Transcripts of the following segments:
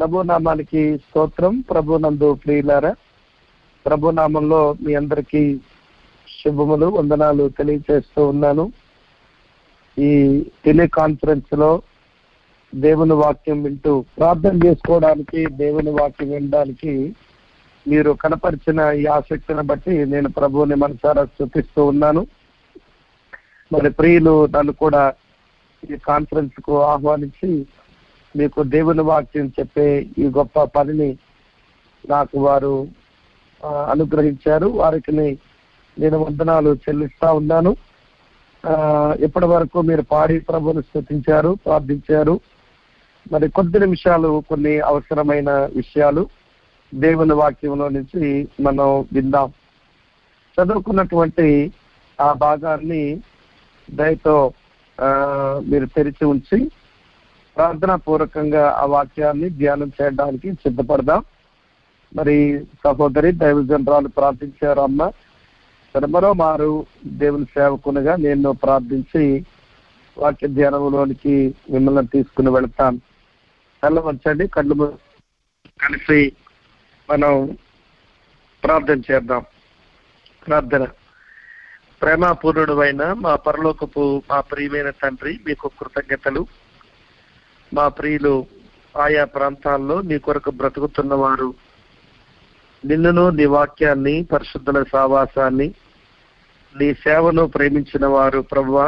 ప్రభు నామానికి స్తోత్రం ప్రభు నందు ప్రియులారా ప్రభు నామంలో మీ అందరికీ శుభములు వందనాలు తెలియజేస్తూ ఉన్నాను ఈ టెలికాన్ఫరెన్స్ లో దేవుని వాక్యం వింటూ ప్రార్థన చేసుకోవడానికి దేవుని వాక్యం వినడానికి మీరు కనపరిచిన ఈ ఆసక్తిని బట్టి నేను ప్రభువుని మనసారా చూపిస్తూ ఉన్నాను మరి ప్రియులు నన్ను కూడా ఈ కాన్ఫరెన్స్ కు ఆహ్వానించి మీకు దేవుని వాక్యం చెప్పే ఈ గొప్ప పనిని నాకు వారు ఆ, అనుగ్రహించారు వారికి నేను వందనాలు చెల్లిస్తా ఉన్నాను ఆ, ఇప్పటి వరకు మీరు పాడి ప్రభుని స్థుతించారు ప్రార్థించారు మరి కొద్ది నిమిషాలు కొన్ని అవసరమైన విషయాలు దేవుని వాక్యంలో నుంచి మనం విందాం చదువుకున్నటువంటి ఆ భాగాన్ని దయతో ఆ, మీరు తెరిచి ఉంచి ప్రార్థనా పూర్వకంగా ఆ వాక్యాన్ని ధ్యానం చేయడానికి సిద్ధపడదాం మరి సహోదరి దైవజనరాలు ప్రార్థించారు అమ్మ మరి మరో మారు దేవుని సేవకునిగా నేను ప్రార్థించి వాక్య ధ్యానంలోనికి మిమ్మల్ని తీసుకుని వెళ్తాను తెల్లవంచండి కళ్ళు మూసి కలిసి మనం ప్రార్థన చేద్దాం ప్రార్థన ప్రేమాపూర్ణుడు అయిన మా పరలోకపు మా ప్రియమైన తండ్రి మీకు కృతజ్ఞతలు మా ప్రియులు ఆయా ప్రాంతాల్లో నీ కొరకు బ్రతుకుతున్న వారు నిన్నును నీ వాక్యాన్ని పరిశుద్ధుల సావాసాన్ని నీ సేవను ప్రేమించిన వారు ప్రభువా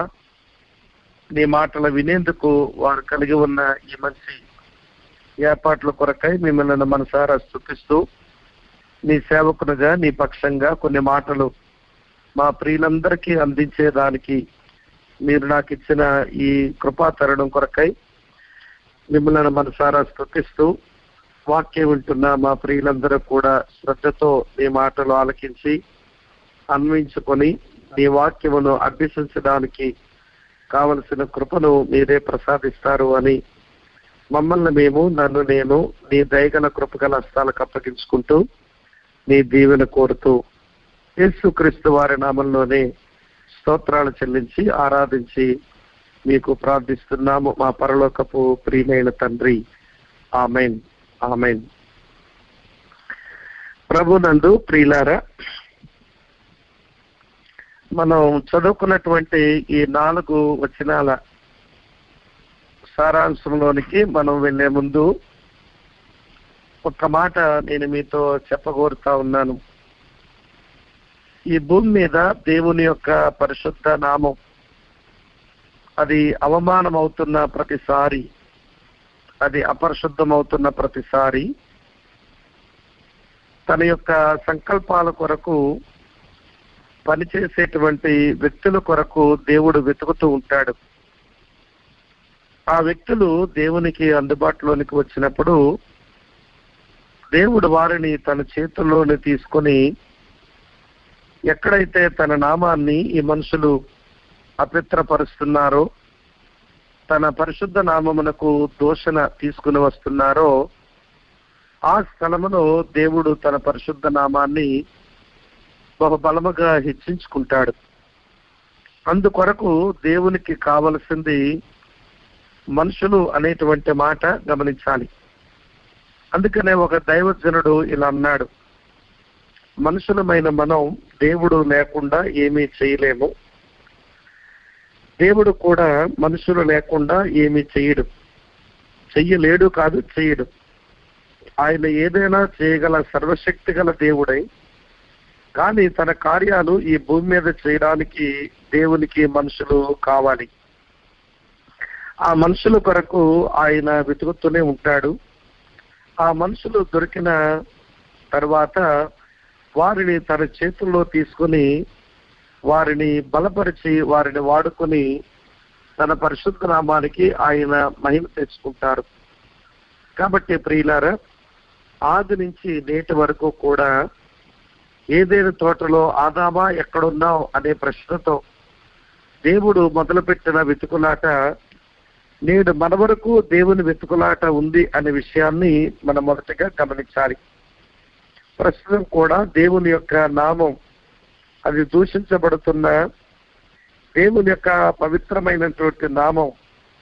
నీ మాటలు వినేందుకు వారు కలిగి ఉన్న ఈ మంచి ఏర్పాట్ల కొరకై మిమ్మల్ని మనసారా స్థుతిస్తూ నీ సేవకునిగా నీ పక్షంగా కొన్ని మాటలు మా ప్రియులందరికీ అందించేదానికి మీరు నాకు ఇచ్చిన ఈ కృపాతరణం కొరకై మిమ్మల్ని మనసారా స్థుతిస్తూ వాక్యం వింటున్న మా ప్రియులందరూ కూడా శ్రద్ధతో నీ మాటలు ఆలకించి అన్వయించుకొని నీ వాక్యమును అభ్యసించడానికి కావలసిన కృపను మీరే ప్రసాదిస్తారు అని మమ్మల్ని మేము నన్ను నేను నీ దయగల కృపగల హస్తాలకు అప్పగించుకుంటూ నీ దీవెన కోరుతూ యేసుక్రీస్తు వారి నామంలోనే స్తోత్రాలు చెల్లించి ఆరాధించి మీకు ప్రార్థిస్తున్నాము మా పరలోకపు ప్రియమైన తండ్రి ఆమెన్ ఆమెన్ ప్రభునందు ప్రియులారా మనం చదువుకున్నటువంటి ఈ నాలుగు వచనాల సారాంశంలోనికి మనం వెళ్లే ముందు ఒక్క మాట నేను మీతో చెప్పగోరుతా ఉన్నాను ఈ భూమి మీద దేవుని యొక్క పరిశుద్ధ నామం అది అవమానం అవుతున్న ప్రతిసారి అది అపరిశుద్ధమవుతున్న ప్రతిసారి తన యొక్క సంకల్పాల కొరకు పనిచేసేటువంటి వ్యక్తుల కొరకు దేవుడు వెతుకుతూ ఉంటాడు ఆ వ్యక్తులు దేవునికి అందుబాటులోనికి వచ్చినప్పుడు దేవుడు వారిని తన చేతుల్లోని తీసుకొని ఎక్కడైతే తన నామాన్ని ఈ మనుషులు అపవిత్రపరుస్తున్నారో తన పరిశుద్ధ నామమునకు దోషణ తీసుకుని వస్తున్నారో ఆ స్థలములో దేవుడు తన పరిశుద్ధ నామాన్ని బహు బలముగా హెచ్చించుకుంటాడు అందుకొరకు దేవునికి కావలసింది మనుషులు అనేటువంటి మాట గమనించాలి అందుకనే ఒక దైవజనుడు ఇలా అన్నాడు మనుషులమైన మనం దేవుడు లేకుండా ఏమీ చేయలేము దేవుడు కూడా మనుషులు లేకుండా ఏమీ చేయడు చెయ్యలేడు కాదు చేయడు ఆయన ఏదైనా చేయగల సర్వశక్తి గల దేవుడై కానీ తన కార్యాలు ఈ భూమి మీద చేయడానికి దేవునికి మనుషులు కావాలి ఆ మనుషుల కొరకు ఆయన వెతుకుతూనే ఉంటాడు ఆ మనుషులు దొరికిన తర్వాత వారిని తన చేతుల్లో తీసుకుని వారిని బలపరిచి వారిని వాడుకొని తన పరిశుద్ధ నామానికి ఆయన మహిమ తెచ్చుకుంటారు కాబట్టి ప్రియులారా ఆది నుంచి నేటి వరకు కూడా ఏదైనా తోటలో ఆదామా ఎక్కడున్నావు అనే ప్రశ్నతో దేవుడు మొదలుపెట్టిన వెతుకులాట నేడు మన వరకు దేవుని వెతుకులాట ఉంది అనే విషయాన్ని మనం మొదటగా గమనించాలి ప్రస్తుతం కూడా దేవుని యొక్క నామం అది దూషించబడుతున్న దేవుని యొక్క పవిత్రమైనటువంటి నామం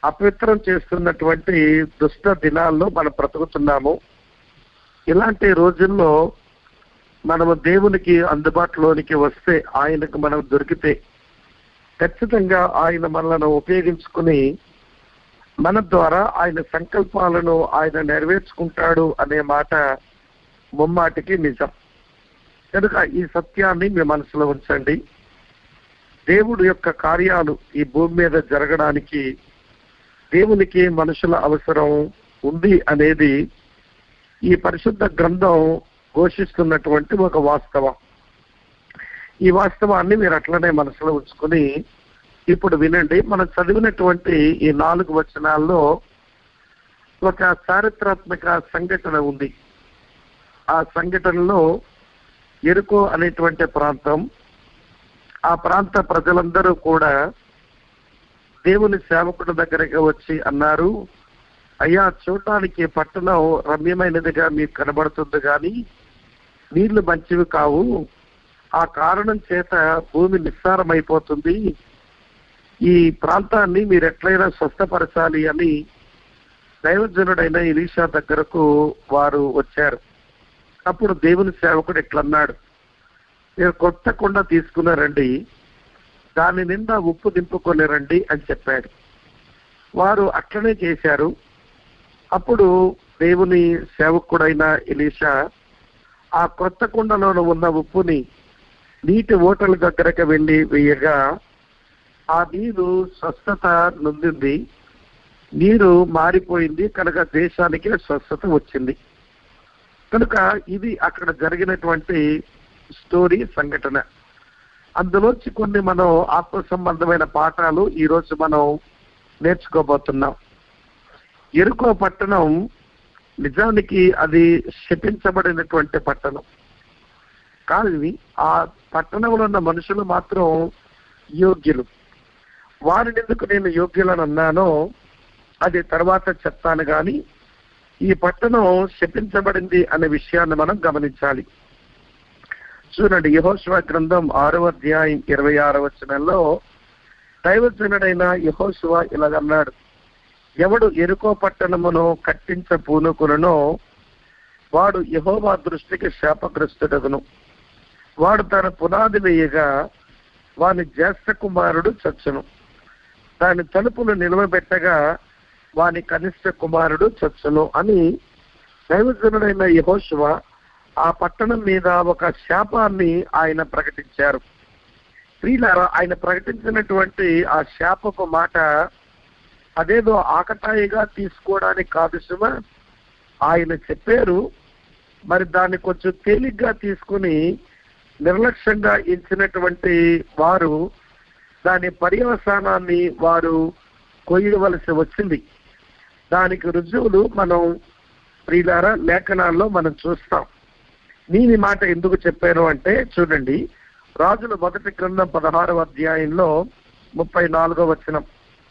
అపవిత్రం చేస్తున్నటువంటి దుష్ట దినాల్లో మనం బ్రతుకుతున్నాము ఇలాంటి రోజుల్లో మనము దేవునికి అందుబాటులోనికి వస్తే ఆయనకు మనం దొరికితే ఖచ్చితంగా ఆయన మనలను ఉపయోగించుకుని మన ద్వారా ఆయన సంకల్పాలను ఆయన నెరవేర్చుకుంటాడు అనే మాట ముమ్మాటికి నిజం కనుక ఈ సత్యాన్ని మీ మనసులో ఉంచండి దేవుడు యొక్క కార్యాలు ఈ భూమి మీద జరగడానికి దేవునికి మనుషుల అవసరం ఉంది అనేది ఈ పరిశుద్ధ గ్రంథం ఘోషిస్తున్నటువంటి ఒక వాస్తవం ఈ వాస్తవాన్ని మీరు అట్లనే మనసులో ఉంచుకుని ఇప్పుడు వినండి మనం చదివినటువంటి ఈ నాలుగు వచనాల్లో ఒక చారిత్రాత్మక సంఘటన ఉంది ఆ సంఘటనలో ఎరుకో అనేటువంటి ప్రాంతం ఆ ప్రాంత ప్రజలందరూ కూడా దేవుని సేవకుడి దగ్గరికి వచ్చి అన్నారు అయ్యా చూడటానికి పట్టణం రమ్యమైనదిగా మీకు కనబడుతుంది కానీ నీళ్లు మంచివి కావు ఆ కారణం చేత భూమి నిస్సారమైపోతుంది ఈ ప్రాంతాన్ని మీరు ఎట్లయినా స్వస్థపరచాలి అని దైవజనుడైన ఇలీషా దగ్గరకు వారు వచ్చారు అప్పుడు దేవుని సేవకుడు ఇట్లన్నాడు మీరు కొత్త కుండ తీసుకున్నారండి దాని నిండా ఉప్పు దింపుకొని రండి అని చెప్పాడు వారు అట్లనే చేశారు అప్పుడు దేవుని సేవకుడైన ఎలీషా ఆ కొత్త కుండలో ఉన్న ఉప్పుని నీటి ఓటల దగ్గరకు వెళ్ళి వేయగా ఆ నీరు స్వస్థత నొందింది నీరు మారిపోయింది కనుక దేశానికి స్వస్థత వచ్చింది కనుక ఇది అక్కడ జరిగినటువంటి స్టోరీ సంఘటన అందులోంచి కొన్ని మనం ఆత్మ సంబంధమైన పాఠాలు ఈ రోజు మనం నేర్చుకోబోతున్నాం ఎరుకో పట్టణం నిజానికి అది శపించబడినటువంటి పట్టణం కానీ ఆ పట్టణంలో ఉన్న మనుషులు మాత్రం యోగ్యులు వారిని ఎందుకు నేను యోగ్యులను అన్నానో అది తర్వాత చెప్తాను కానీ ఈ పట్టణం శపించబడింది అనే విషయాన్ని మనం గమనించాలి చూడండి యహోశివ గ్రంథం ఆరో అధ్యాయం ఇరవై ఆరో వచనంలో దైవజనుడైన యహోశివ ఇలాగన్నాడు ఎవడు ఎరుకో పట్టణమును కట్టించ పూనుకునో వాడు యహోవా దృష్టికి శాపగ్రస్తుడగును వాడు తన పునాది వేయగా వాని జ్యేష్ఠ కుమారుడు చచ్చును దాని తలుపులు నిలవబెట్టగా వాని కనిష్ట కుమారుడు చచ్చును అని దైవజనుడైన యహోశివ ఆ పట్టణం మీద ఒక శాపాన్ని ఆయన ప్రకటించారు స్త్రీలారా ఆయన ప్రకటించినటువంటి ఆ శాపపు మాట అదేదో ఆకతాయిగా తీసుకోవడానికి కాదు సుమ ఆయన చెప్పారు మరి దాన్ని కొంచెం తేలిగ్గా తీసుకుని నిర్లక్ష్యంగా ఇచ్చినటువంటి వారు దాని పర్యవసానాన్ని వారు కొయ్యవలసి వచ్చింది దానికి రుజువులు మనం ప్రియులారా లేఖనాల్లో మనం చూస్తాం నేను ఈ మాట ఎందుకు చెప్పాను అంటే చూడండి రాజుల మొదటి గ్రంథం పదహారవ అధ్యాయంలో ముప్పై నాలుగో వచనం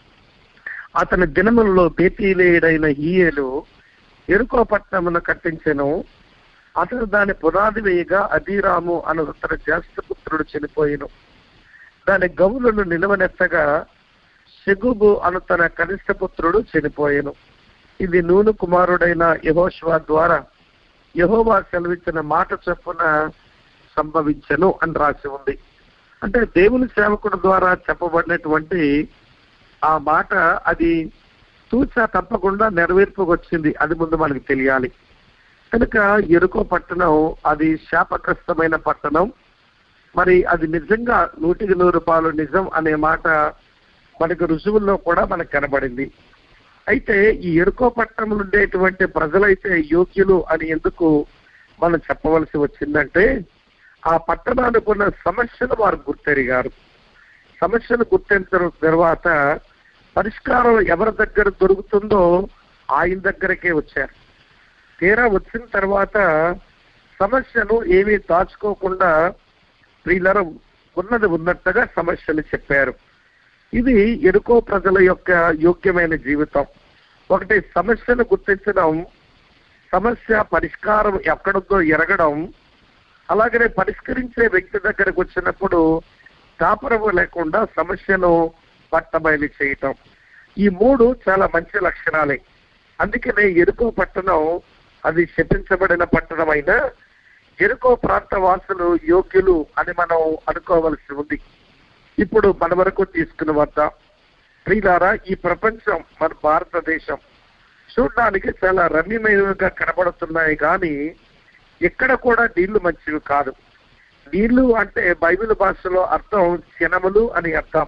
అతని దినములలో బేతీలేయుడైన హీయేలు ఎరుకో పట్టణమును కట్టించెను అతను దాని పునాది వేయగా అధీరాము అను అతని జ్యేష్ఠపుత్రుడు చనిపోయిను దాని గవులను నిలవనెత్తగా సెగుబు అను తన కనిష్ట పుత్రుడు చనిపోయాను ఇది నూను కుమారుడైన యహోశివా ద్వారా యహోవా సెలవిచ్చిన మాట చొప్పున సంభవించను అని రాసి ఉంది అంటే దేవుని సేవకుడు ద్వారా చెప్పబడినటువంటి ఆ మాట అది తూచా తప్పకుండా నెరవేర్పుకు వచ్చింది అది ముందు మనకి తెలియాలి కనుక ఎరుకో పట్టణం అది శాపగ్రస్తమైన పట్టణం మరి అది నిజంగా నూటికి నూరు రూపాయలు నిజం అనే మాట మనకు రుజువుల్లో కూడా మనకు కనబడింది అయితే ఈ ఎరుకో పట్టణంలో ఉండేటువంటి ప్రజలైతే యోగ్యులు అని ఎందుకు మనం చెప్పవలసి వచ్చిందంటే ఆ పట్టణానికి ఉన్న సమస్యలు వారు గుర్తెరిగారు సమస్యను గుర్తించిన తర్వాత పరిష్కారం ఎవరి దగ్గర దొరుకుతుందో ఆయన దగ్గరకే వచ్చారు తీరా వచ్చిన తర్వాత సమస్యను ఏమీ దాచుకోకుండా ప్రియులర ఉన్నది ఉన్నట్టుగా సమస్యలు చెప్పారు ఇది ఎరుకో ప్రజల యొక్క యోగ్యమైన జీవితం ఒకటి సమస్యను గుర్తించడం సమస్య పరిష్కారం ఎక్కడుందో ఎరగడం అలాగనే పరిష్కరించే వ్యక్తి దగ్గరకు వచ్చినప్పుడు కాపురము లేకుండా సమస్యను పట్టబయలు చేయటం ఈ మూడు చాలా మంచి లక్షణాలే అందుకనే ఎరుకో పట్టణం అది శపించబడిన పట్టణమైన ఎరుకో ప్రాంత వాసులు యోగ్యులు అని మనం అనుకోవలసి ఉంది ఇప్పుడు మన వరకు తీసుకుని వద్దాం ప్రియులారా ఈ ప్రపంచం మన భారతదేశం చూడడానికి చాలా రమ్యమైనవిగా కనబడుతున్నాయి కానీ ఎక్కడ కూడా నీళ్లు మంచివి కాదు నీళ్లు అంటే బైబిల్ భాషలో అర్థం జనములు అని అర్థం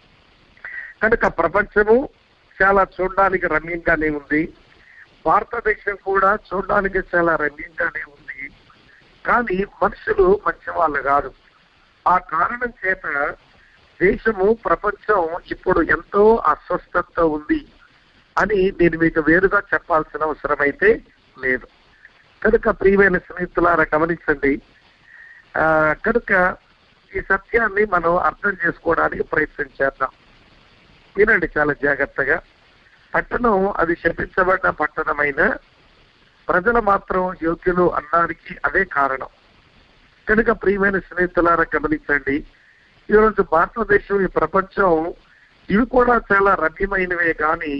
కనుక ప్రపంచము చాలా చూడడానికి రమ్యంగానే ఉంది భారతదేశం కూడా చూడడానికి చాలా రమ్యంగానే ఉంది కానీ మనుషులు మంచి వాళ్ళు కాదు ఆ కారణం చేత దేశము ప్రపంచం ఇప్పుడు ఎంతో అస్వస్థతతో ఉంది అని నేను మీకు వేరుగా చెప్పాల్సిన అవసరం అయితే లేదు కనుక ప్రియమైన స్నేహితులారా గమనించండి ఆ, కనుక ఈ సత్యాన్ని మనం అర్థం చేసుకోవడానికి ప్రయత్నం చేద్దాం వినండి చాలా జాగ్రత్తగా పట్టణం అది శపించబడ్డ పట్టణమైన ప్రజలు మాత్రం యోగ్యులు అన్నానికి అదే కారణం కనుక ప్రియమైన స్నేహితులారా గమనించండి ఈరోజు భారతదేశం ఈ ప్రపంచం ఇవి కూడా చాలా రమ్యమైనవే కానీ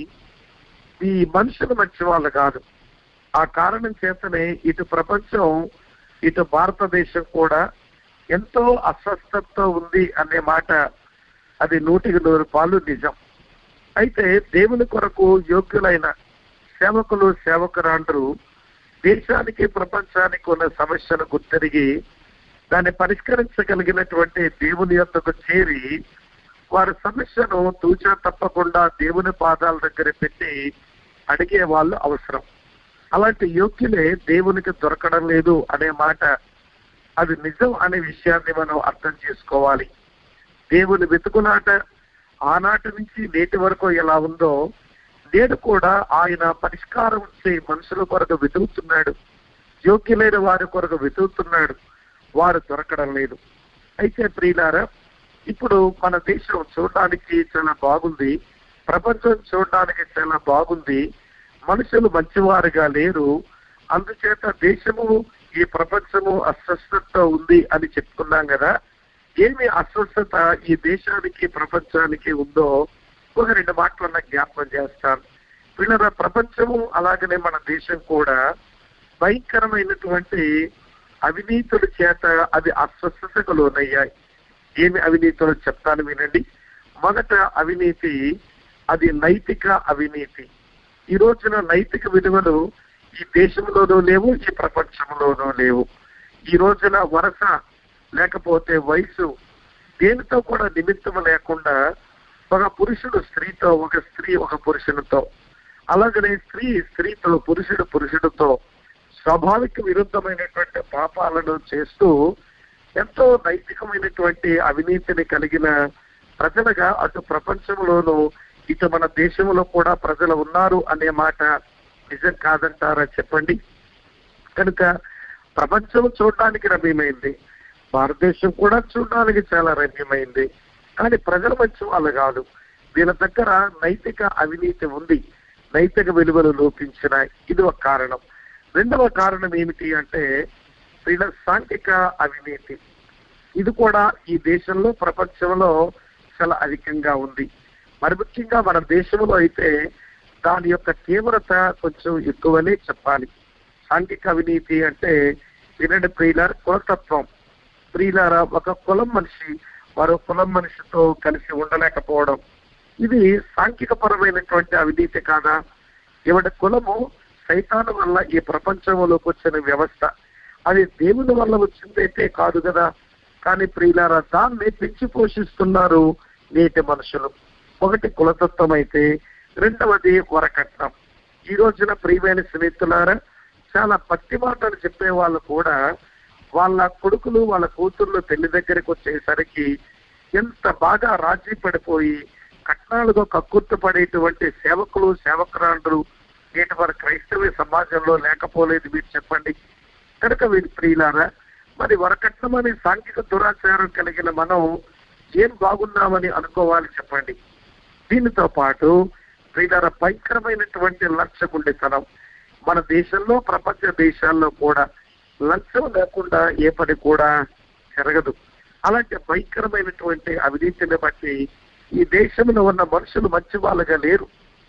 ఈ మనుషులు మంచి వాళ్ళు కాదు ఆ కారణం చేతనే ఇటు ప్రపంచం ఇటు భారతదేశం కూడా ఎంతో అస్వస్థతతో ఉంది అనే మాట అది నూటికి నూరు పాలు నిజం అయితే దేవుని కొరకు యోగ్యులైన సేవకులు సేవకురాండ్రు దేశానికి ప్రపంచానికి ఉన్న సమస్యను గుర్తెరిగి దాన్ని పరిష్కరించగలిగినటువంటి దేవుని యొక్కకు చేరి వారి సమస్యను తూచా తప్పకుండా దేవుని పాదాల దగ్గర పెట్టి అడిగే వాళ్ళు అవసరం అలాంటి యోగ్యులే దేవునికి దొరకడం లేదు అనే మాట అది నిజం అనే విషయాన్ని మనం అర్థం చేసుకోవాలి దేవుని వెతుకులాట ఆనాటి నుంచి నేటి వరకు ఎలా ఉందో నేడు కూడా ఆయన పరిష్కారం ఇచ్చే మనుషుల కొరకు వెతుకుతున్నాడు యోగ్యులైన వారి కొరకు వెతుకుతున్నాడు వారు దొరకడం లేదు అయితే ప్రియులారా ఇప్పుడు మన దేశం చూడడానికి చాలా బాగుంది ప్రపంచం చూడడానికి చాలా బాగుంది మనుషులు మంచివారుగా లేరు అందుచేత దేశము ఈ ప్రపంచము అస్వస్థతతో ఉంది అని చెప్పుకున్నాం కదా ఏమి అస్వస్థత ఈ దేశానికి ప్రపంచానికి ఉందో ఒక రెండు మాటలన్న జ్ఞాపకం చేస్తాను వీళ్ళ ప్రపంచము అలాగనే మన దేశం కూడా భయంకరమైనటువంటి అవినీతుల చేత అది అస్వస్థతకు లోనయ్యాయి ఏమి అవినీతులు చెప్తాను వినండి మొదట అవినీతి అది నైతిక అవినీతి ఈ రోజున నైతిక విలువలు ఈ దేశంలోనూ లేవు ఈ ప్రపంచంలోనూ లేవు ఈ రోజున వరస లేకపోతే వయసు దేనితో కూడా నిమిత్తం లేకుండా ఒక పురుషుడు స్త్రీతో ఒక స్త్రీ ఒక పురుషునితో అలాగనే స్త్రీ స్త్రీతో పురుషుడు పురుషుడితో స్వాభావిక విరుద్ధమైనటువంటి పాపాలను చేస్తూ ఎంతో నైతికమైనటువంటి అవినీతిని కలిగిన ప్రజలుగా అటు ప్రపంచంలోనూ ఇటు మన దేశంలో కూడా ప్రజలు ఉన్నారు అనే మాట నిజం కాదంటారా చెప్పండి కనుక ప్రపంచం చూడడానికి రమ్యమైంది భారతదేశం కూడా చూడడానికి చాలా రమ్యమైంది కానీ ప్రజలు మంచి వాళ్ళు కాదు వీళ్ళ దగ్గర నైతిక అవినీతి ఉంది నైతిక విలువలు లోపించినాయి ఇది ఒక కారణం రెండవ కారణం ఏమిటి అంటే వీళ్ళ సాంఘిక అవినీతి ఇది కూడా ఈ దేశంలో ప్రపంచంలో చాలా అధికంగా ఉంది మరి ముఖ్యంగా మన దేశంలో అయితే దాని యొక్క తీవ్రత కొంచెం ఎక్కువనే చెప్పాలి సాంఘిక అవినీతి అంటే వినండి ప్రియులార కులతత్వం ప్రియులార ఒక కులం మనిషి మరో కులం మనిషితో కలిసి ఉండలేకపోవడం ఇది సాంఘిక పరమైనటువంటి అవినీతి కాదా ఇవిడ కులము సైతాను వల్ల ఈ ప్రపంచంలోకి వచ్చిన వ్యవస్థ అది దేవుని వల్ల వచ్చిందైతే కాదు కదా కానీ ప్రియులారా దాన్ని పెంచి పోషిస్తున్నారు నేటి మనుషులు ఒకటి కులతత్వం అయితే రెండవది వరకట్నం ఈ రోజున ప్రియమైన స్నేహితులారా చాలా పత్తి మాటలు చెప్పే వాళ్ళు కూడా వాళ్ళ కొడుకులు వాళ్ళ కూతుర్లు పెళ్లి దగ్గరికి వచ్చేసరికి ఎంత బాగా రాజీ పడిపోయి కట్నాలుగా కక్కుర్తి పడేటువంటి సేవకులు సేవకురాండ్రు నేటి మన క్రైస్తవ సమాజంలో లేకపోలేదు మీరు చెప్పండి కనుక వీరి ప్రియులారా మరి వరకట్నం అనే సాంఘిక దురాచారం కలిగిన మనం ఏం బాగున్నామని అనుకోవాలి చెప్పండి దీనితో పాటు ప్రియులార భయంకరమైనటువంటి లంచగుండితనం మన దేశంలో ప్రపంచ దేశాల్లో కూడా లంచం లేకుండా ఏ పని కూడా జరగదు అలాంటి భయంకరమైనటువంటి అవినీతిని బట్టి ఈ దేశంలో ఉన్న మనుషులు మంచి వాళ్ళగా లేరు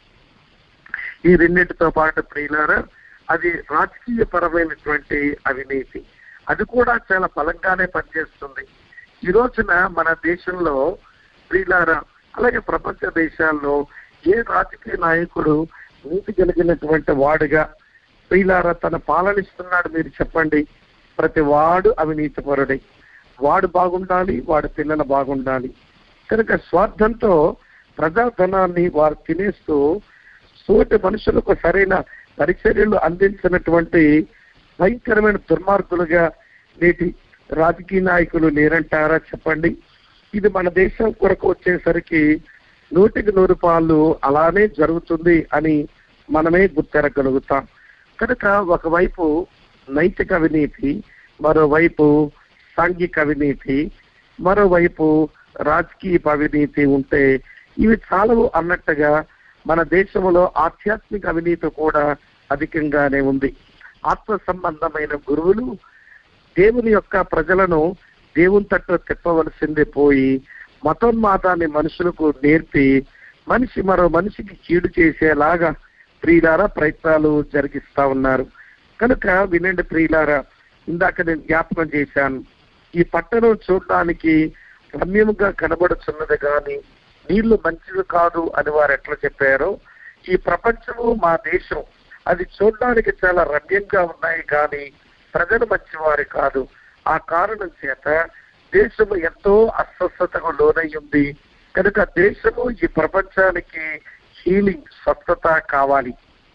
ఈ రెండింటితో పాటు ప్రియులారా అది రాజకీయ పరమైనటువంటి అవినీతి అది కూడా చాలా బలంగానే పనిచేస్తుంది ఈ రోజున మన దేశంలో ప్రియులారా అలాగే ప్రపంచ దేశాల్లో ఏ రాజకీయ నాయకుడు నీతి కలిగినటువంటి వాడుగా ప్రియులారా తన పాలనిస్తున్నాడు మీరు చెప్పండి ప్రతి వాడు అవినీతి పరుడే వాడు బాగుండాలి వాడి పిల్లలు బాగుండాలి కనుక స్వార్థంతో ప్రజాధనాన్ని వారు తినేస్తూ సోటి మనుషులకు సరైన పరిచర్యలు అందించినటువంటి భయంకరమైన దుర్మార్గులుగా నేటి రాజకీయ నాయకులు లేరంటారా చెప్పండి ఇది మన దేశం కొరకు వచ్చేసరికి నూటికి నూరు పాళ్ళు అలానే జరుగుతుంది అని మనమే గుర్తెరగలుగుతాం కనుక ఒకవైపు నైతిక అవినీతి మరోవైపు సాంఘిక అవినీతి మరోవైపు రాజకీయ అవినీతి ఉంటే ఇవి చాలవు అన్నట్టుగా మన దేశంలో ఆధ్యాత్మిక అవినీతి కూడా అధికంగానే ఉంది ఆత్మ సంబంధమైన గురువులు దేవుని యొక్క ప్రజలను దేవుని తట్టు తిప్పవలసింది పోయి మతోన్మాదాన్ని మనుషులకు నేర్పి మనిషి మరో మనిషికి కీడు చేసేలాగా ప్రియులారా ప్రయత్నాలు జరిగిస్తా ఉన్నారు కనుక వినండి ప్రియులారా ఇందాక నేను జ్ఞాపకం చేశాను ఈ పట్టణం చూడడానికి రమ్యముగా కనబడుచున్నది కానీ నీళ్లు మంచివి కాదు అని వారు ఎట్లా చెప్పారో ఈ ప్రపంచము మా దేశం అది చూడడానికి చాలా రమ్యంగా ఉన్నాయి కానీ ప్రజలు మంచివారు కాదు ఆ కారణం చేత దేశము ఎంతో అస్వస్థతకు లోనై ఉంది కనుక దేశము ఈ ప్రపంచానికి హీలింగ్ స్వస్థత కావాలి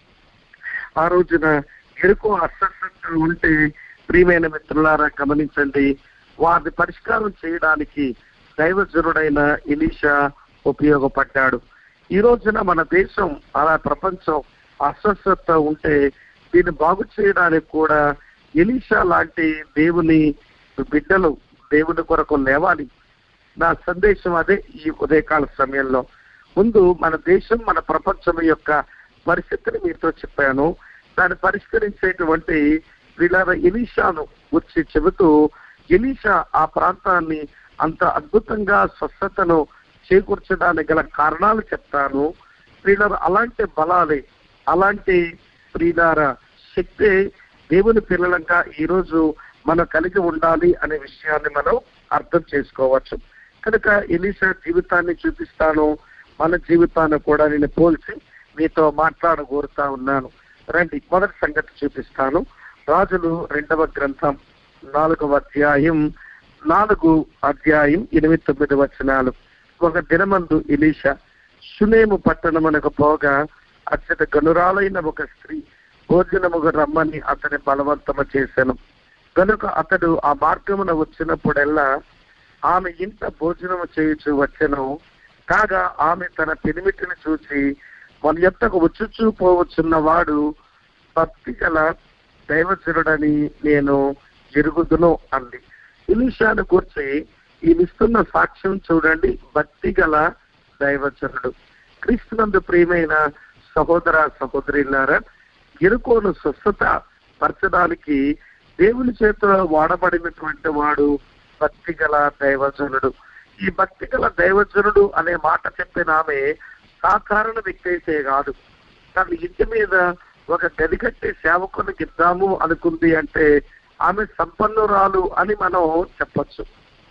ఆ రోజున ఎరుకు అస్వస్థతలు ఉంటే ప్రియమైన మిత్రులారా గమనించండి వారిని పరిష్కారం చేయడానికి దైవజనుడైన ఇలీషా ఉపయోగపడ్డాడు ఈ రోజున మన దేశం అలా ప్రపంచం అస్వస్థత ఉంటే దీన్ని బాగు చేయడానికి కూడా ఎలీషా లాంటి దేవుని బిడ్డలు దేవుని కొరకు లేవాలి నా సందేశం అదే ఈ ఉదయకాల సమయంలో ముందు మన దేశం మన ప్రపంచం యొక్క పరిస్థితిని మీతో చెప్పాను దాన్ని పరిష్కరించేటువంటి వీళ్ళ ఎలీషాను వచ్చి చెబుతూ ఎలీషా ఆ ప్రాంతాన్ని అంత అద్భుతంగా స్వస్థతను చేకూర్చడానికి గల కారణాలు చెప్తాను ప్రియులార అలాంటి బలాలే అలాంటి ప్రియులార శక్తి దేవుని పిల్లలంగా ఈ రోజు మనం కలిగి ఉండాలి అనే విషయాన్ని మనం అర్థం చేసుకోవచ్చు కనుక ఎలీసా జీవితాన్ని చూపిస్తాను మన జీవితాన్ని కూడా నేను పోల్చి మీతో మాట్లాడగోరుతా ఉన్నాను రండి మొదటి సంగతి చూపిస్తాను రాజులు రెండవ గ్రంథం నాలుగవ అధ్యాయం నాలుగు అధ్యాయం ఎనిమిది తొమ్మిది వచనాలు ఒక దినమందు ఇలీషా సునేము పట్టణమునకు పోగా అచ్చట గనురాలైన ఒక స్త్రీ భోజనముకు రమ్మని అతని బలవంతము చేశాను కనుక అతడు ఆ మార్గమున వచ్చినప్పుడెల్లా ఆమె ఇంత భోజనము చేయుచు వచ్చెను కాగా ఆమె తన పెనిమిటిని చూసి మన యొక్కకు వచ్చుచూ పోవచ్చున్న వాడు భక్తి గల దైవజనుడని నేను ఎరుగుదును అంది ఇలీషాను కూర్చి ఈయనిస్తున్న సాక్ష్యం చూడండి భక్తి గల దైవజనుడు క్రీస్తునందు ప్రియమైన సహోదర సహోదరులారా ఎరుకోను స్వస్థత పరచడానికి దేవుని చేతిలో వాడబడినటువంటి వాడు భక్తి గల దైవజనుడు ఈ భక్తి గల దైవజనుడు అనే మాట చెప్పిన ఆమె సాధారణ వ్యక్తి అయితే కాదు తన ఇంటి మీద ఒక గది కట్టి సేవకునికి ఇద్దాము అనుకుంది అంటే ఆమె సంపన్నురాలు అని మనం చెప్పచ్చు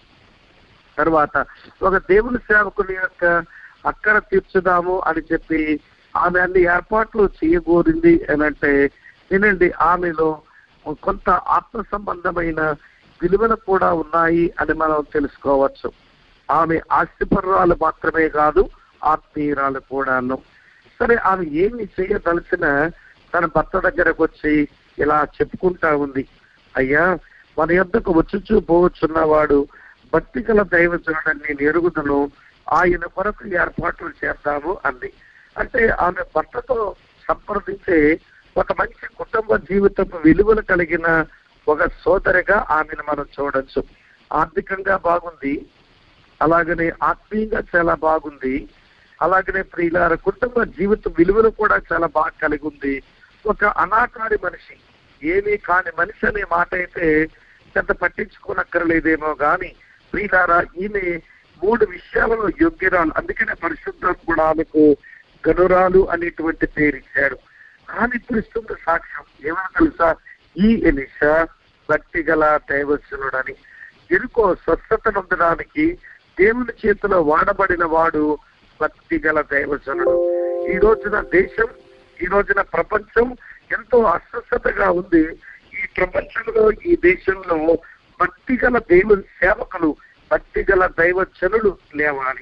తర్వాత ఒక దేవుని సేవకుని యొక్క అక్కడ తీర్చుదాము అని చెప్పి ఆమె అన్ని ఏర్పాట్లు చేయగోరింది అని అంటే వినండి ఆమెలో కొంత ఆత్మ సంబంధమైన విలువలు కూడా ఉన్నాయి అని మనం తెలుసుకోవచ్చు ఆమె ఆస్తిపరురాలు మాత్రమే కాదు ఆత్మీయురాలు కూడాను సరే ఆమె ఏమి చేయదలిసిన తన భర్త దగ్గరకు వచ్చి ఇలా చెప్పుకుంటా ఉంది అయ్యా మన యొద్దకు వచ్చుచూ పోవచ్చున్నవాడు భక్తి గల దైవజనుడని నేను ఎరుగుదును ఆయన కొరకు ఏర్పాట్లు చేద్దాము అంది అంటే ఆమె భర్తతో సంప్రదించే ఒక మంచి కుటుంబ జీవితపు విలువలు కలిగిన ఒక సోదరిగా ఆమెను మనం చూడొచ్చు ఆర్థికంగా బాగుంది అలాగనే ఆత్మీయంగా చాలా బాగుంది అలాగనే ప్రియులార కుటుంబ జీవిత విలువలు కూడా చాలా బాగా కలిగి ఉంది ఒక అనాకారి మనిషి ఏమీ కాని మనిషి అనే మాట అయితే పెద్ద పట్టించుకోనక్కర్లేదేమో గాని ప్రియులారా ఈమె మూడు విషయాలలో యోగ్యరాలు అందుకనే పరిశుద్ధాత్ముడు ఆమెకు గనురాలు అనేటువంటి పేరు ఇచ్చాడు ఆమె ఇస్తుంది సాక్ష్యం ఏమని తెలుసా ఈ ఎలిషా భక్తి గల దైవజనుడని ఎరుకో స్వస్థత నొందడానికి దేవుని చేతిలో వాడబడిన వాడు భక్తి గల దైవజనుడు ఈ రోజున దేశం ఈ రోజున ప్రపంచం ఎంతో అస్వస్థతగా ఉంది ఈ ప్రపంచంలో ఈ దేశంలో భక్తి గల దేవుని సేవకులు భక్తి గల దైవజనులు లేవాలి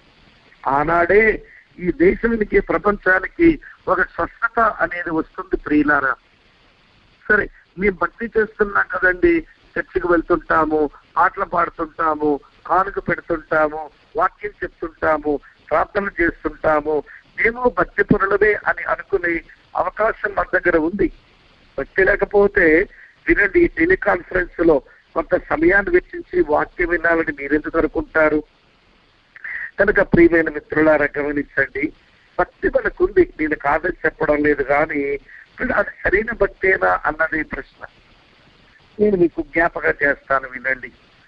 ఆనాడే ఈ దేశానికి ప్రపంచానికి ఒక స్వస్థత అనేది వస్తుంది ప్రియులారా సరే మేము భక్తి చేస్తున్నాం కదండి చర్చికి వెళ్తుంటాము పాటలు పాడుతుంటాము కానుక పెడుతుంటాము వాక్యం చెప్తుంటాము ప్రార్థనలు చేస్తుంటాము మేము భక్తి పురులమే అని అనుకునే అవకాశం మన దగ్గర ఉంది భక్తి లేకపోతే వినండి ఈ టెలికాన్ఫరెన్స్ లో కొంత సమయాన్ని వెచ్చించి వాక్యం వినాలని మీరెందుకు అనుకుంటారు కనుక ప్రియమైన మిత్రులారా గమనించండి భక్తి మనకుంది నేను కాదని చెప్పడం లేదు కానీ ఇప్పుడు అది సరైన భక్తేనా అన్నది ప్రశ్న నేను మీకు జ్ఞాపకం చేస్తాను వినండి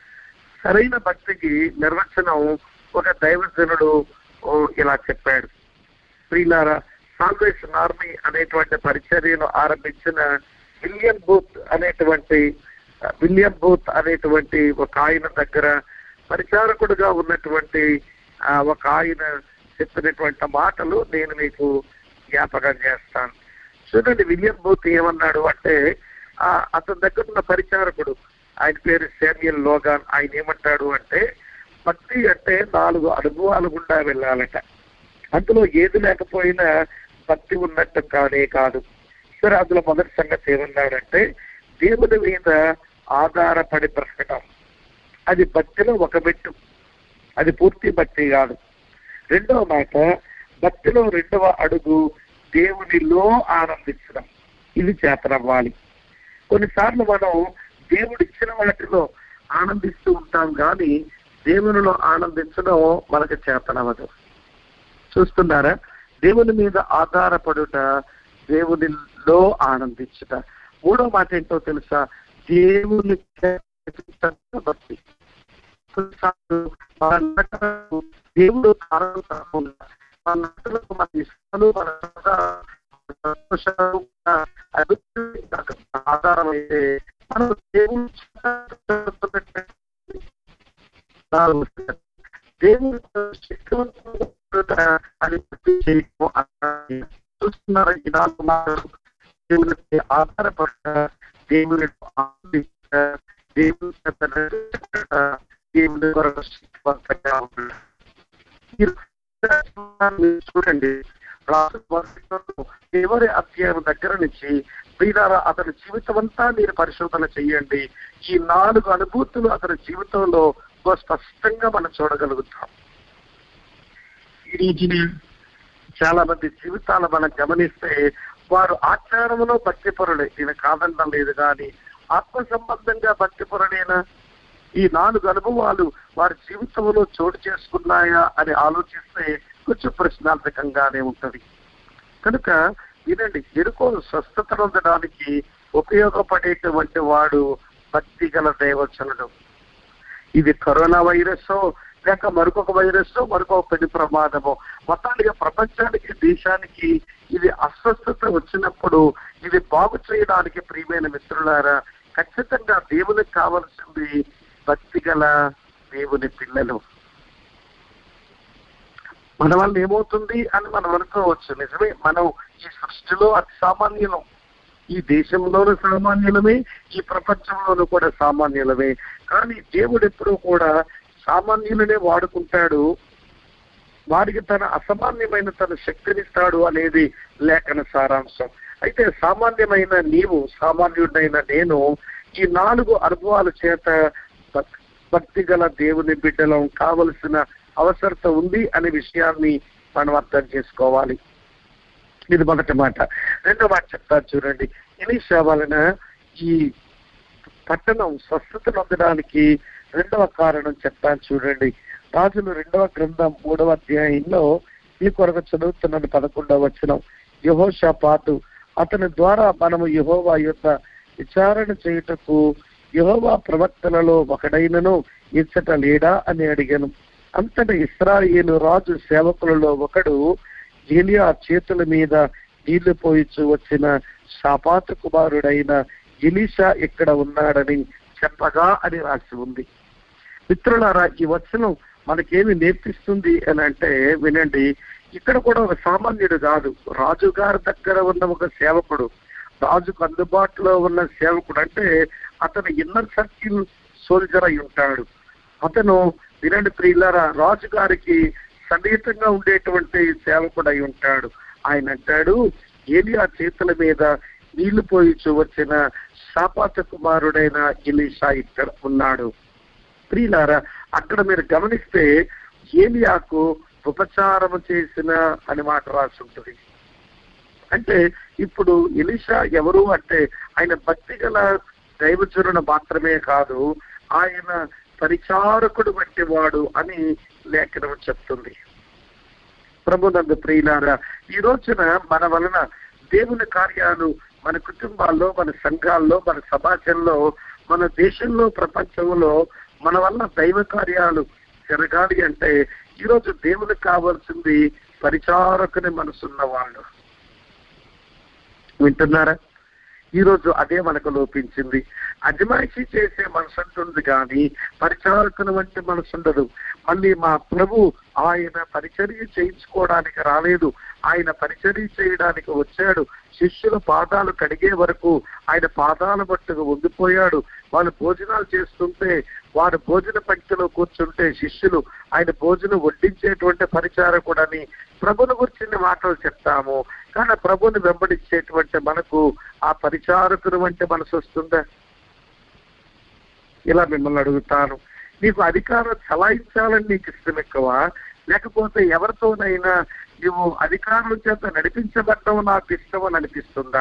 సరైన భక్తికి నిర్వచనం ఒక దైవజనుడు ఓ ఇలా చెప్పాడు ప్రియులారా సాల్వేషన్ ఆర్మీ అనేటువంటి పరిచర్యను ఆరంభించిన విలియం బూత్ అనేటువంటి విలియం బూత్ అనేటువంటి ఒక ఆయన దగ్గర పరిచారకుడుగా ఉన్నటువంటి ఆ, ఒక ఆయన చెప్పినటువంటి మాటలు నేను మీకు జ్ఞాపకం చేస్తాను చూడండి విలియం బూత్ ఏమన్నాడు అంటే ఆ అతని దగ్గర ఉన్న పరిచారకుడు ఆయన పేరు శామ్యుల్ లోగాన్ ఆయన ఏమంటాడు అంటే భక్తి అంటే నాలుగు అనుభవాలు గుండా వెళ్ళాలట అందులో ఏది లేకపోయినా భక్తి ఉన్నట్టు కానే కాదు సరే అందులో మొదటి సంగతి ఏమన్నాడంటే దేవుని మీద ఆధారపడి బ్రతకటం అది భక్తిలో ఒక మెట్టు అది పూర్తి భక్తి కాదు రెండవ మాట భక్తిలో రెండవ అడుగు దేవునిలో ఆనందించడం ఇది చేతనవ్వాలి కొన్నిసార్లు మనం దేవుడిచ్చిన వాటిలో ఆనందిస్తూ ఉంటాం కానీ దేవునిలో ఆనందించడం మనకు చేతనవదు చూస్తున్నారా దేవుని మీద ఆధారపడుట దేవునిలో ఆనందించుట మూడో మాట ఏంటో తెలుసా దేవుని భక్తి కొన్నిసార్లు మన నటనకు దేవుడు కారణం కాకుండా మన నటనకు మన ఇష్టాలు మన సంతోషాలు మన అభివృద్ధి ఆధారం అయితే మనం దేవుని దేవుని శక్తివంతుడు అని చేయము అన్నది చూస్తున్నారు ఈ నాలుగు మాటలు దేవునికి ఆధారపడ దేవుని ఆనందించ దేవుని చేత నడిపించుట, దేవుని కొరకు శక్తివంతంగా ఉండడం. మీరు మీరు చూడండి రాసు వర్షంలో చివరి అధ్యాయం దగ్గర నుంచి ప్రియులారా అతని జీవితం అంతా మీరు పరిశోధన చేయండి ఈ నాలుగు అనుభూతులు అతని జీవితంలో ఓ స్పష్టంగా మనం చూడగలుగుతాం ఈ రోజున చాలా మంది జీవితాలు మనం గమనిస్తే వారు ఆచారంలో భక్తిపరులే ఇది కాదనడం లేదు కానీ ఆత్మ సంబంధంగా భక్తిపరుడేనా ఈ నాలుగు అనుభవాలు వారి జీవితంలో చోటు చేసుకున్నాయా అని ఆలోచిస్తే కొంచెం ప్రశ్నార్థకంగానే ఉంటది కనుక వినండి ఎరుకో స్వస్థత పొందడానికి ఉపయోగపడేటువంటి వాడు భక్తి గల దైవచనుడు ఇది కరోనా వైరస్ లేక మరొక వైరస్ మరొక పెను ప్రమాదము మొత్తానికి ప్రపంచానికి దేశానికి ఇది అస్వస్థత వచ్చినప్పుడు ఇది బాగు చేయడానికి ప్రియమైన మిత్రులారా ఖచ్చితంగా దేవునికి కావలసింది భక్తి గల దేవుని పిల్లలు మన వల్ల ఏమవుతుంది అని మనం అనుకోవచ్చు నిజమే మనం ఈ సృష్టిలో అతి సామాన్యులం ఈ దేశంలోనూ సామాన్యులమే ఈ ప్రపంచంలోనూ కూడా సామాన్యులమే కానీ దేవుడు ఎప్పుడూ కూడా సామాన్యులనే వాడుకుంటాడు వారికి తన అసామాన్యమైన తన శక్తినిస్తాడు అనేది లేఖన సారాంశం అయితే సామాన్యమైన నీవు సామాన్యుడైన నేను ఈ నాలుగు అనుభవాల చేత భక్- భక్తి గల దేవుని బిడ్డలం కావలసిన అవసరత ఉంది అనే విషయాన్ని మనం అర్థం చేసుకోవాలి ఇది మొదటి మాట రెండో మాట చెప్తాను చూడండి ఎలీషా వలన ఈ పట్టణం స్వస్థత పొందడానికి రెండవ కారణం చెప్తాను చూడండి రాజులు రెండవ గ్రంథం మూడవ అధ్యాయంలో ఈ కొరకు చదువుతున్నది పదకొండవ వచనం యహోషా పాటు అతని ద్వారా మనము యహోవా యొక్క విచారణ చేయుటకు యహోవా ప్రవక్తలలో ఒకడైనను ఇచ్చట లేడా అని అడిగాను అంతట ఇస్రాయేలు రాజు సేవకులలో ఒకడు ఏలియా చేతుల మీద నీళ్లు పోయిచు వచ్చిన షాపాతు కుమారుడైన ఎలీషా ఇక్కడ ఉన్నాడని చెప్పగా అని రాసి ఉంది మిత్రులారా ఈ వచనం మనకేమి నేర్పిస్తుంది అని అంటే వినండి ఇక్కడ కూడా ఒక సామాన్యుడు కాదు రాజు గారి దగ్గర ఉన్న ఒక సేవకుడు రాజుకు అందుబాటులో ఉన్న సేవకుడు అంటే అతను ఇన్నర్ సర్కిల్ సోల్జర్ అయి ఉంటాడు అతను వినండి ప్రియులారా రాజు గారికి సన్నిహితంగా ఉండేటువంటి సేవకుడు అయి ఉంటాడు ఆయన అంటాడు ఏలియా చేతుల మీద నీళ్లు పోయిచు వచ్చిన శాపాత కుమారుడైన ఎలీషా ఇక్కడ ఉన్నాడు ప్రియులారా అక్కడ మీరు గమనిస్తే ఏలియాకు ఉపచారం చేసిన అని మాట రాసి ఉంటుంది అంటే ఇప్పుడు ఎలిషా ఎవరు అంటే ఆయన భక్తి గల దైవజనుడు మాత్రమే కాదు ఆయన పరిచారకుడు వంటి వాడు అని లేఖనం చెప్తుంది ప్రభునందు ప్రియులారా ఈ రోజున మన వలన దేవుని కార్యాలు మన కుటుంబాల్లో మన సంఘాల్లో మన సమాజంలో మన దేశంలో ప్రపంచంలో మన వల్ల దైవ కార్యాలు జరగాలి అంటే ఈరోజు దేవునికి కావాల్సింది పరిచారకుని మనసున్న వాళ్ళు వింటున్నారా ఈ రోజు అదే మనకు లోపించింది అజమాయిషి చేసే మనసు ఉంటుంది కానీ పరిచారకుని వంటి మనసు ఉండదు మళ్ళీ మా ప్రభు ఆయన పరిచర్య చేయించుకోవడానికి రాలేదు ఆయన పరిచర్య చేయడానికి వచ్చాడు శిష్యుల పాదాలు కడిగే వరకు ఆయన పాదాల మట్టుకు ఉండిపోయాడు వాళ్ళు భోజనాలు చేస్తుంటే వారు భోజన పంక్తిలో కూర్చుంటే శిష్యులు ఆయన భోజనం వడ్డించేటువంటి పరిచారకుడని ప్రభుని గురించిన మాటలు చెప్తాము కానీ ప్రభుని వెంబడించేటువంటి మనకు ఆ పరిచారకుడు వంటి మనసు వస్తుందా ఇలా మిమ్మల్ని అడుగుతాను నీకు అధికారం చలాయించాలని నీకు ఇష్టం ఎక్కువ లేకపోతే ఎవరితోనైనా నువ్వు అధికారుల చేత నడిపించబడ్డం నాకు ఇష్టం అని అనిపిస్తుందా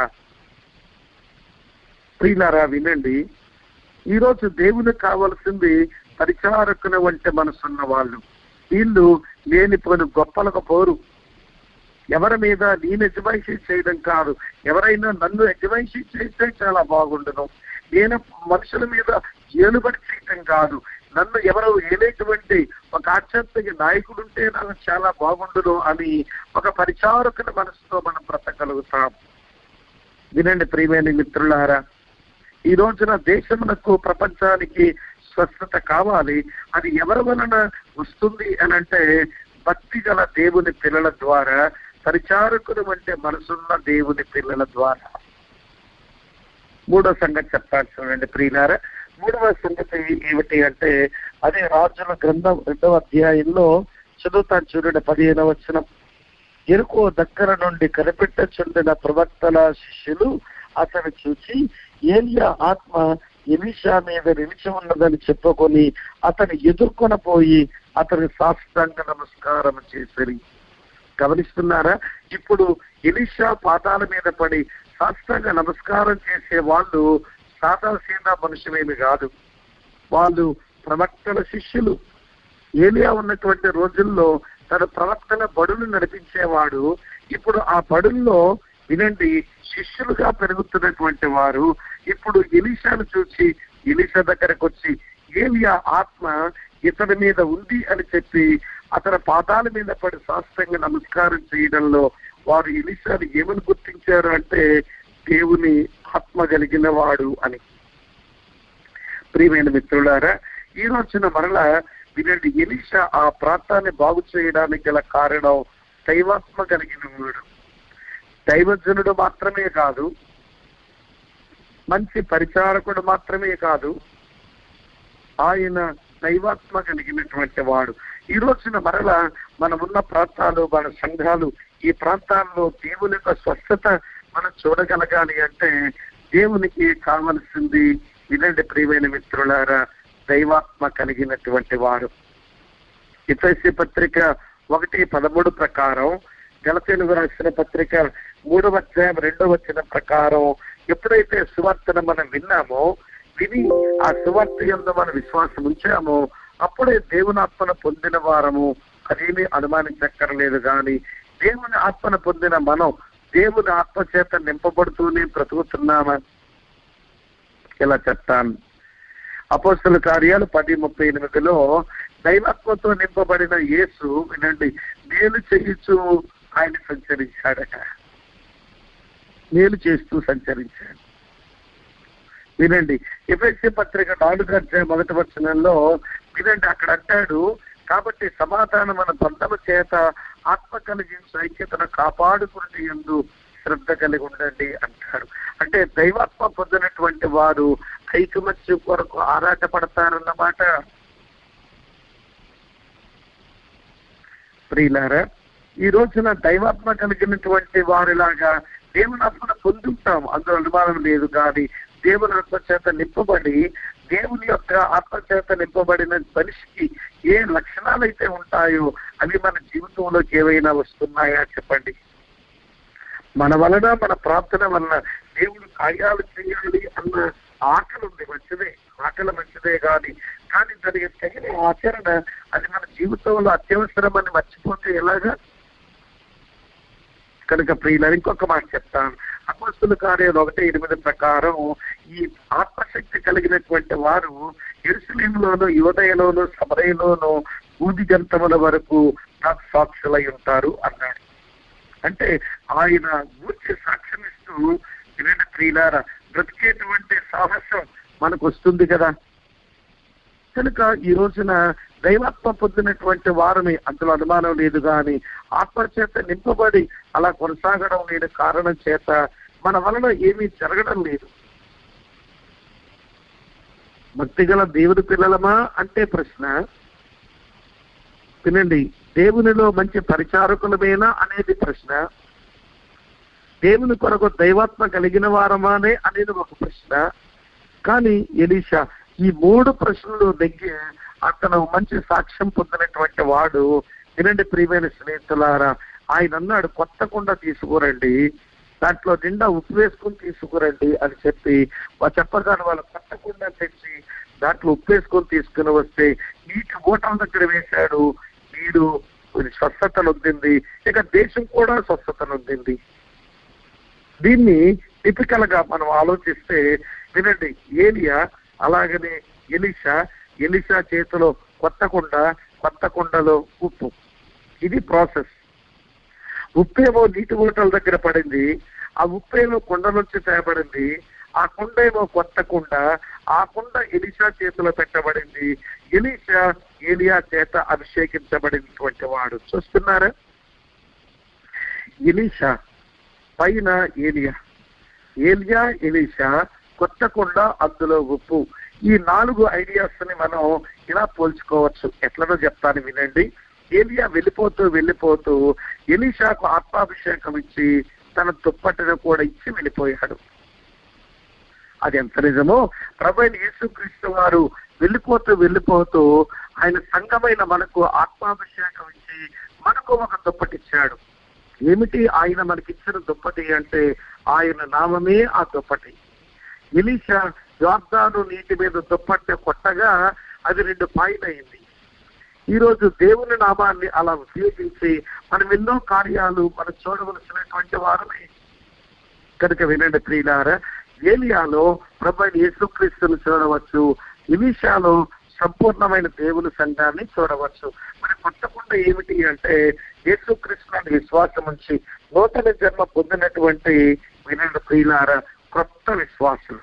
ప్రియులారా వినండి ఈరోజు దేవునికి కావలసింది పరిచారకుని వంటి మనసున్న వాళ్ళు వీళ్ళు లేని పలు గొప్పలకు పోరు ఎవరి మీద నేను యజమాయిషీ చేయడం కాదు ఎవరైనా నన్ను యజమాయిషీ చేస్తే చాలా బాగుండును నేను మనుషుల మీద ఏలుబడి చేయటం కాదు నన్ను ఎవరు ఏలేటువంటి ఒక ఆధ్యాత్మిక నాయకుడు ఉంటే నాకు చాలా బాగుండును అని ఒక పరిచారకుని మనసుతో మనం బ్రతకగలుగుతాం వినండి ప్రియమైన మిత్రులారా ఈ రోజున దేశమునకు ప్రపంచానికి స్వస్థత కావాలి అది ఎవరి వలన వస్తుంది అని అంటే భక్తి గల దేవుని పిల్లల ద్వారా పరిచారకులు అంటే మనసున్న దేవుని పిల్లల ద్వారా మూడో సంగతి చెప్తాను చూడండి ప్రియులారా మూడవ సంగతి ఏమిటి అంటే అదే రాజుల గ్రంథం రెండవ అధ్యాయంలో చదువుతాను చూడండి పదిహేనవ వచ్చిన ఎరుకో దగ్గర నుండి కనిపెట్టచుండిన ప్రవక్తల శిష్యులు అతను చూసి ఏలియా ఆత్మ ఎలిషా మీద నిలిచి ఉన్నదని చెప్పుకొని అతను ఎదుర్కొన పోయి అతని సాష్టాంగ నమస్కారం చేసిరి గమనిస్తున్నారా ఇప్పుడు ఎలిషా పాదాల మీద పడి సాష్టాంగ నమస్కారం చేసే వాళ్ళు సాదాసీన మనుషులేమి కాదు వాళ్ళు ప్రవక్తల శిష్యులు ఏలియా ఉన్నటువంటి రోజుల్లో తన ప్రవక్తల బడులు నడిపించేవాడు ఇప్పుడు ఆ బడుల్లో వినండి శిష్యులుగా పెరుగుతున్నటువంటి వారు ఇప్పుడు ఎలీషాను చూసి ఎలీషా దగ్గరకు వచ్చి ఏలియా ఆత్మ ఇతని మీద ఉంది అని చెప్పి అతని పాదాల మీద పడి శాస్త్రంగా నమస్కారం చేయడంలో వారు ఎలీషాను ఏమని గుర్తించారు అంటే దేవుని ఆత్మ కలిగిన వాడు అని ప్రియమైన మిత్రులారా ఈ రోజున మరలా వినండి ఎలీషా ఆ ప్రాంతాన్ని బాగు చేయడానికి గల కారణం దైవాత్మ కలిగిన వాడు దైవజనుడు మాత్రమే కాదు మంచి పరిచారకుడు మాత్రమే కాదు ఆయన దైవాత్మ కలిగినటువంటి వాడు ఈ రోజున మరల మనమున్న ప్రాంతాలు మన సంఘాలు ఈ ప్రాంతాల్లో దేవుని యొక్క స్వస్థత మనం చూడగలగాలి అంటే దేవునికి కావలసింది వినండి ప్రియమైన మిత్రులారా దైవాత్మ కలిగినటువంటి వారు ఇతసి పత్రిక ఒకటి పదమూడు ప్రకారం గలతీనుగు రాసిన పత్రిక మూడవ అధ్యాయం రెండవ వచ్చిన ప్రకారం ఎప్పుడైతే సువార్తను మనం విన్నామో విని ఆ సువార్త యందు మన విశ్వాసం ఉంచామో అప్పుడే దేవుని ఆత్మను పొందిన వారము అదేమీ అనుమానించక్కర్లేదు కానీ దేవుని ఆత్మను పొందిన మనం దేవుని ఆత్మ చేత నింపబడుతూనే బ్రతుకుతున్నామా ఇలా చెప్తాను అపోస్తుల కార్యాలు పది ముప్పై ఎనిమిదిలో దైవత్వంతో నింపబడిన యేసు వినండి మేలు చేయించు ఆయన సంచరించాడట మేలు చేస్తూ సంచరించాడు వినండి ఎఫ్ఎస్సి పత్రిక నాలుగు అధ్యాయ మొదటి వచనంలో వినండి అక్కడ అంటాడు కాబట్టి సమాధానమైన బంధము చేత ఆత్మ కలిగించు ఐక్యతను కాపాడుకుని ఎందు శ్రద్ధ కలిగి ఉండండి అంటాడు అంటే దైవాత్మ పొందినటువంటి వారు ఐకమత్యం కొరకు ఆరాట పడతారన్నమాట ప్రియులారా ఈ రోజున దైవాత్మ కలిగినటువంటి వారిలాగా దేవుని ఆత్మను పొందుంటాం అందులో అనుమానం లేదు కానీ దేవుని ఆత్మ చేత నింపబడి దేవుని యొక్క ఆత్మ చేత నింపబడిన మనిషికి ఏ లక్షణాలు అయితే ఉంటాయో అవి మన జీవితంలోకి ఏవైనా వస్తున్నాయా చెప్పండి మన వలన మన ప్రార్థన వలన దేవుడు కార్యాలు చేయాలి అన్న ఆకలి ఉంది మంచిదే ఆకలి మంచిదే కానీ కానీ దానికి తగిన ఆచరణ అది మన జీవితంలో అత్యవసరం అని మర్చిపోతే ఎలాగా కనుక ప్రియుల ఇంకొక మాట చెప్తాను అపస్తుల కార్యాలు ఒకటి ఎనిమిది ప్రకారం ఈ ఆత్మశక్తి కలిగినటువంటి వారు ఎరుసలేములోను యోదయలోను సమరయలోను బూది గంతముల వరకు నాకు సాక్షులై ఉంటారు అన్నాడు అంటే ఆయన గూర్చి సాక్ష్యమిస్తూ ఇలాంటి ప్రియులార బ్రతికేటువంటి సాహసం మనకు వస్తుంది కదా కనుక ఈ రోజున దైవాత్మ పొందినటువంటి వారిని అందులో అనుమానం లేదు కానీ ఆత్మ చేత నింపబడి అలా కొనసాగడం లేని కారణం చేత మన వలన ఏమీ జరగడం లేదు భక్తిగల దేవుని పిల్లలమా అంటే ప్రశ్న వినండి దేవునిలో మంచి పరిచారకులమేనా అనేది ప్రశ్న దేవుని కొరకు దైవాత్మ కలిగిన వారమానే అనేది ఒక ప్రశ్న కానీ ఎలీషా ఈ మూడు ప్రశ్నలు దగ్గర అతను మంచి సాక్ష్యం పొందినటువంటి వాడు వినండి ప్రియమైన స్నేహితులారా ఆయన అన్నాడు కొత్త కుండ తీసుకురండి దాంట్లో నిండా ఉప్పు వేసుకుని తీసుకురండి అని చెప్పి వా- చెప్పగానే వాళ్ళు కొత్త కుండ తెచ్చి దాంట్లో ఉప్పు వేసుకొని తీసుకుని వస్తే నీటి ఓటం దగ్గర వేశాడు నీరు స్వస్థత నొందింది ఇక దేశం కూడా స్వస్థత నొందింది దీన్ని టిపికల్ గా మనం ఆలోచిస్తే వినండి ఏలియా అలాగనే ఎలిషా ఎలిషా చేతిలో కొత్త కుండ కొత్త కుండలో ఉప్పు ఇది ప్రాసెస్ ఉప్పేమో నీటి ఊటల దగ్గర పడింది ఆ ఉప్పేమో కుండ నుంచి తేబడింది ఆ కుండ ఏమో కొత్త కుండ ఆ కుండ ఎలిషా చేతిలో పెట్టబడింది ఎలిషా ఏలియా చేత అభిషేకించబడినటువంటి వాడు చూస్తున్నారా ఎలిషా పైన ఏలియా ఏలియా ఎలిషా కొత్త కుండ అందులో ఉప్పు ఈ నాలుగు ఐడియాస్ ని మనం ఇలా పోల్చుకోవచ్చు ఎట్లనో చెప్తాను వినండి ఏలియా వెళ్ళిపోతూ వెళ్ళిపోతూ ఎలీషాకు ఆత్మాభిషేకం ఇచ్చి తన దుప్పటిని కూడా ఇచ్చి వెళ్ళిపోయాడు అది ఎంత నిజమో ప్రభు అయిన యేసుక్రీస్తు వారు వెళ్ళిపోతూ వెళ్ళిపోతూ ఆయన సంఘమైన మనకు ఆత్మాభిషేకం ఇచ్చి మనకు ఒక దుప్పటి ఇచ్చాడు ఏమిటి ఆయన మనకిచ్చిన దుప్పటి అంటే ఆయన నామమే ఆ దుప్పటి ఎలీషా యోర్దాను నీటి మీద దుప్పటి కొట్టగా అది రెండు పాయిలైంది ఈ రోజు దేవుని నామాన్ని అలా ఉపయోగించి మనం ఎన్నో కార్యాలు మనం చూడవలసినటువంటి వారమే కనుక వినండి ప్రియులారా ఏలియాలో ప్రభు యేసుక్రీస్తుని చూడవచ్చు ఇలీషాలో సంపూర్ణమైన దేవుని సంఘాన్ని చూడవచ్చు మరి కొట్టకుండా ఏమిటి అంటే యేసుక్రీస్తుని విశ్వాసం ఉంచి నూతన జన్మ పొందినటువంటి వినండి ప్రియులారా కొత్త విశ్వాసులు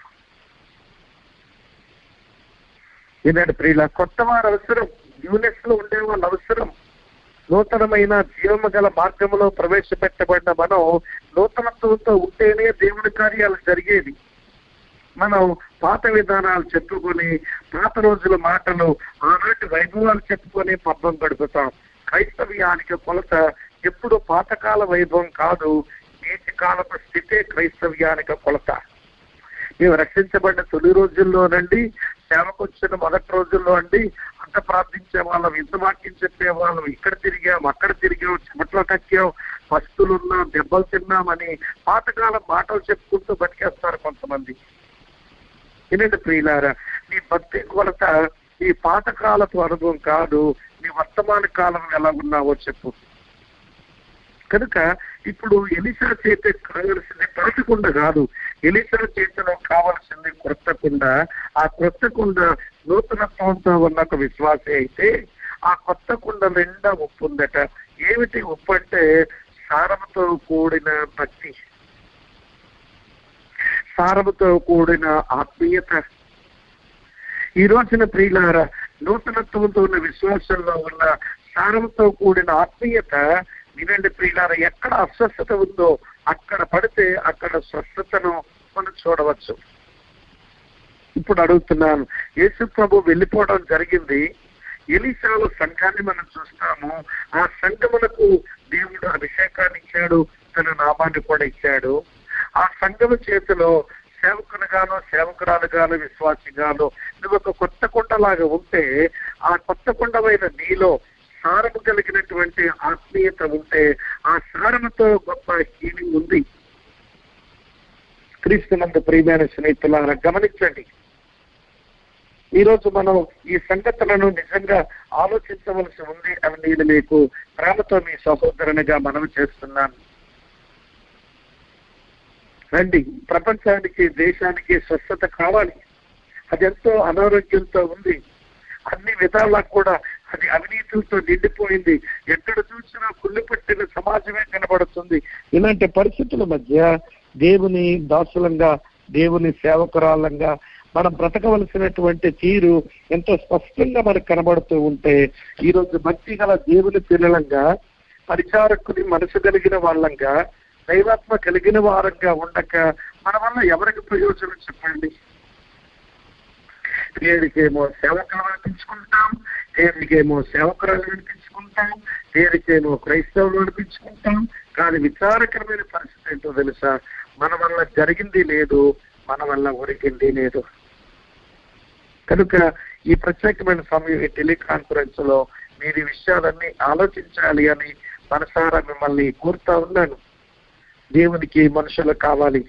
వినండి ప్రియుల కొత్త వారు అవసరం యూనిట్స్ లో ఉండే వాళ్ళు అవసరం నూతనమైన జీవము గల మార్గంలో ప్రవేశపెట్టబడిన మనం నూతనత్వంతో ఉంటేనే దేవుడి కార్యాలు జరిగేది మనం పాత విధానాలు చెప్పుకొని పాత రోజుల మాటలు ఆనాటి వైభవాలు చెప్పుకొని పబ్బం గడుపుతాం క్రైస్తవ్యానికి కొలత ఎప్పుడు పాతకాల వైభవం కాదు నేటి కాలపు స్థితే క్రైస్తవ్యానికి కొలత మేము రక్షించబడిన తొలి రోజుల్లోనండి సేవకు వచ్చిన మొదటి రోజుల్లో అండి అంత ప్రార్థించే వాళ్ళం ఇంత వాక్యం చెప్పే వాళ్ళం ఇక్కడ తిరిగాం అక్కడ తిరిగాం చెమట్లో కక్కాం పస్తులున్నాం దెబ్బలు తిన్నామని పాతకాలం మాటలు చెప్పుకుంటూ బతికేస్తారు కొంతమంది వినండి ప్రియులారా నీ భక్తి కొలత నీ పాతకాలపు అనుభవం కాదు నీ వర్తమాన కాలం ఎలా ఉన్నావో చెప్పు కనుక ఇప్పుడు ఎలిసా చేత కావలసింది పరచకుండా కాదు ఎలిసా చేతిలో కావాల్సింది క్రొత్త కుండ ఆ క్రొత్త కుండ నూతనత్వంతో ఉన్న ఒక విశ్వాసే అయితే ఆ కొత్త కుండ నిండా ఉప్పు ఉందట ఏమిటి ఉప్పు అంటే సారముతో కూడిన భక్తి సారముతో కూడిన ఆత్మీయత ఈ రోజున ప్రియులార నూతనత్వంతో ఉన్న విశ్వాసంలో ఉన్న సారంతో కూడిన ఆత్మీయత వినండి ప్రియులార ఎక్కడ అస్వస్థత ఉందో అక్కడ పడితే అక్కడ స్వస్థతను మనం చూడవచ్చు ఇప్పుడు అడుగుతున్నాను యేసు ప్రభు వెళ్ళిపోవడం జరిగింది ఎలిసాలో సంఘాన్ని మనం చూస్తాము ఆ సంఘములకు దేవుడు అభిషేకాన్ని ఇచ్చాడు తన నామాన్ని కూడా ఇచ్చాడు ఆ సంఘము చేతిలో సేవకునిగాను సేవకురాలుగాను విశ్వాసిగాను నువ్వు ఒక కొత్త కొండలాగా ఉంటే ఆ కొత్త కొండమైన నీలో సారము కలిగినటువంటి ఆత్మీయత ఉంటే ఆ సారముతో గొప్ప హీలింగ్ ఉంది క్రీస్తునందు ప్రియమైన స్నేహితులారా గమనించండి ఈ రోజు మనం ఈ సంగతులను నిజంగా ఆలోచించవలసి ఉంది అని నేను మీకు ప్రేమతో మీ సహోదరునిగా మనవి చేస్తున్నాను రండి ప్రపంచానికి దేశానికి స్వస్థత కావాలి అది ఎంతో అనారోగ్యంతో ఉంది అన్ని విధాలా కూడా అది అవినీతులతో నిండిపోయింది ఎక్కడ చూసినా కుళ్ళు పట్టిన సమాజమే కనబడుతుంది ఇలాంటి పరిస్థితుల మధ్య దేవుని దాసులంగా దేవుని సేవకురాలంగా మనం బ్రతకవలసినటువంటి తీరు ఎంతో స్పష్టంగా మనకు కనబడుతూ ఉంటే ఈ రోజు భక్తి గల దేవుని పిల్లలంగా పరిచారకుని మనసు కలిగిన వాళ్ళంగా దైవాత్మ కలిగిన వారంగా ఉండక మన వల్ల ఎవరికి ప్రయోజనం చెప్పండి దేనికేమో సేవకులు అనిపించుకుంటాం దేనికేమో సేవకురాలు అనిపించుకుంటాం దేనికేమో క్రైస్తవులు అనిపించుకుంటాం కానీ విచారకరమైన పరిస్థితి ఏంటో తెలుసా మన వల్ల జరిగింది లేదు మన వల్ల ఒరిగింది లేదు కనుక ఈ ప్రత్యేకమైన సమయం ఈ టెలికాన్ఫరెన్స్ లో మీరు ఈ విషయాలన్నీ ఆలోచించాలి అని మనసారా మిమ్మల్ని కోరుతా ఉన్నాను దేవునికి మనుషులు కావాలి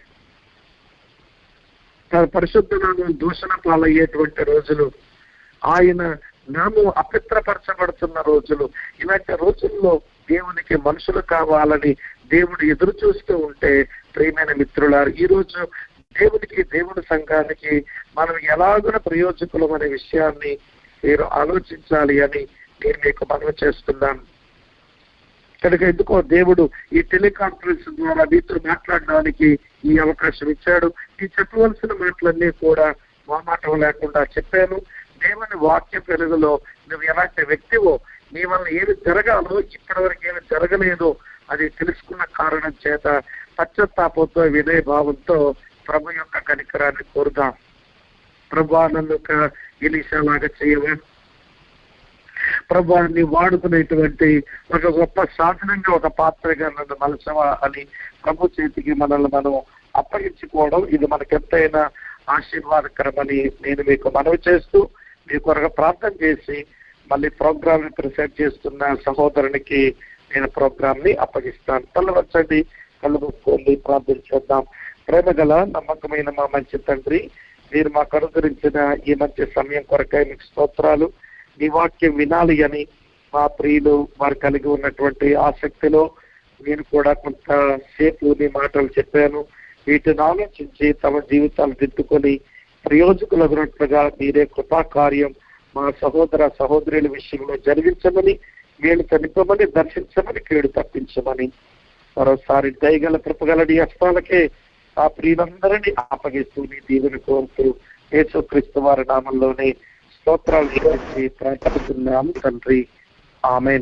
తన పరిశుద్ధ నామం దూషణ పాలయ్యేటువంటి రోజులు ఆయన నామం అపిత్రపరచబడుతున్న రోజులు ఇలాంటి రోజుల్లో దేవునికి మనుషులు కావాలని దేవుడు ఎదురు చూస్తూ ఉంటే ప్రియమైన మిత్రులారు ఈ రోజు దేవునికి దేవుని సంఘానికి మనం ఎలాగున ప్రయోజకులం అనే విషయాన్ని మీరు ఆలోచించాలి అని నేను మీకు మనవి చేస్తున్నాను కనుక ఎందుకో దేవుడు ఈ టెలికాన్ఫరెన్స్ ద్వారా మీతో మాట్లాడడానికి ఈ అవకాశం ఇచ్చాడు ఈ చెప్పవలసిన మాటలన్నీ కూడా మొహమాటం లేకుండా చెప్పాను దేవుని వాక్య పెరుగులో నువ్వు ఎలాంటి వ్యక్తివో నీ వల్ల ఏమి జరగాలో ఇప్పటి వరకు ఏమి జరగలేదో అది తెలుసుకున్న కారణం చేత పశ్చాత్తాపంతో వినయ భావంతో ప్రభు యొక్క కనికరాన్ని కోరుదాం ప్రభా నన్ను ఒక ఎలీసాలాగా చేయవా ప్రభాన్ని వాడుకునేటువంటి ఒక గొప్ప సాధనంగా ఒక పాత్రగా నన్ను మలసవా అని ప్రభు చేతికి మనల్ని మనం అప్పగించుకోవడం ఇది మనకెంతైనా ఆశీర్వాదకరమని నేను మీకు మనవి చేస్తూ మీ కొరకు ప్రార్థన చేసి మళ్ళీ ప్రోగ్రామ్ ని ప్రిసెంట్ చేస్తున్న సహోదరునికి నేను ప్రోగ్రామ్ ని అప్పగిస్తాను తల్లవచ్చండి కళ్ళు మూసుకోండి ప్రార్థన చేద్దాం ప్రేమ గల నమ్మకమైన మా మంచి తండ్రి మీరు మాకు అనుగ్రహించిన ఈ మంచి సమయం కొరకై మీకు స్తోత్రాలు నీ వాక్యం వినాలి అని మా ప్రియులు వారు కలిగి ఉన్నటువంటి ఆసక్తిలో నేను కూడా కొంత సేపు నీ మాటలు చెప్పాను వీటిని ఆలోచించి తమ జీవితాలు దిద్దుకొని ప్రయోజకులగినట్లుగా మీరే కృపాకార్యం మా సహోదర సహోదరుల విషయంలో జరిగించమని వీళ్ళు నింపమని దర్శించమని కీడు తప్పించమని మరోసారి దయగల కృపగలడి హస్తాలకే ఆ ప్రియులందరినీ అప్పగిస్తూ నీ దీవెని కోరుతూ యేసుక్రీస్తు వారి నామంలోనే స్తోత్రాలు చెల్లించి ప్రార్థిస్తున్నాము తండ్రి ఆమె